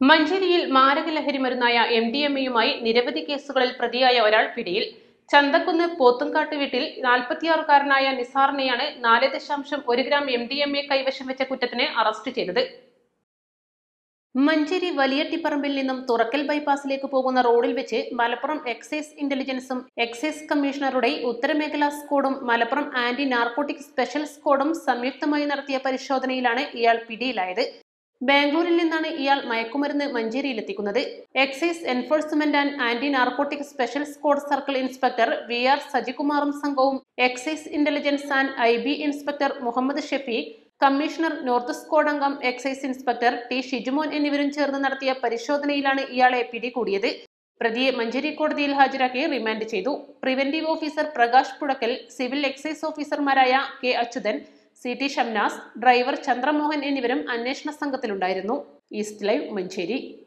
മഞ്ചേരിയിൽ മാരക ലഹരി മരുന്നായ എം ഡി എം എയുമായി നിരവധി കേസുകളിൽ പ്രതിയായ ഒരാൾ പിടിയിൽ ചന്തക്കുന്ന് പോത്തുംകാട്ട് വീട്ടിൽ നാൽപ്പത്തിയാറുകാരനായ നിസാറിനെയാണ് നാല് ദശാംശം ഒരു gram M D M A കൈവശം വെച്ച കുറ്റത്തിന് അറസ്റ്റ് ചെയ്തത് മഞ്ചേരി വലിയട്ടിപ്പറമ്പിൽ നിന്നും തുറക്കൽ ബൈപ്പാസിലേക്ക് പോകുന്ന റോഡിൽ വെച്ച് മലപ്പുറം എക്സൈസ് ഇന്റലിജൻസും എക്സൈസ് കമ്മീഷണറുടെ ഉത്തരമേഖലാ സ്ക്വാഡും മലപ്പുറം ആന്റി നാർക്കോട്ടിക് സ്പെഷ്യൽ സ്ക്വാഡും സംയുക്തമായി നടത്തിയ പരിശോധനയിലാണ് ഇയാൾ പിടിയിലായത് ബാംഗ്ലൂരിൽ നിന്നാണ് ഇയാൾ മയക്കുമരുന്ന് മഞ്ചേരിയിലെത്തിക്കുന്നത് excise enforcement and anti narcotic special squad circle inspector V R സജികുമാറും സംഘവും excise intelligence and I B inspector Muhammad Shafeeq commissioner north squad അംഗം എക്സൈസ് ഇൻസ്പെക്ടർ ടി ഷിജുമോൻ എന്നിവരും ചേർന്ന് നടത്തിയ പരിശോധനയിലാണ് ഇയാളെ പിടികൂടിയത് പ്രതിയെ മഞ്ചേരി കോടതിയിൽ ഹാജരാക്കി റിമാൻഡ് ചെയ്തു preventive officer Prakash Puzhakkal civil excise ഓഫീസർമാരായ K Achuthan C T Shamnas driver Chandramohan എന്നിവരും അന്വേഷണ സംഘത്തിലുണ്ടായിരുന്നു ഈസ്റ്റ് ലൈവ് മഞ്ചേരി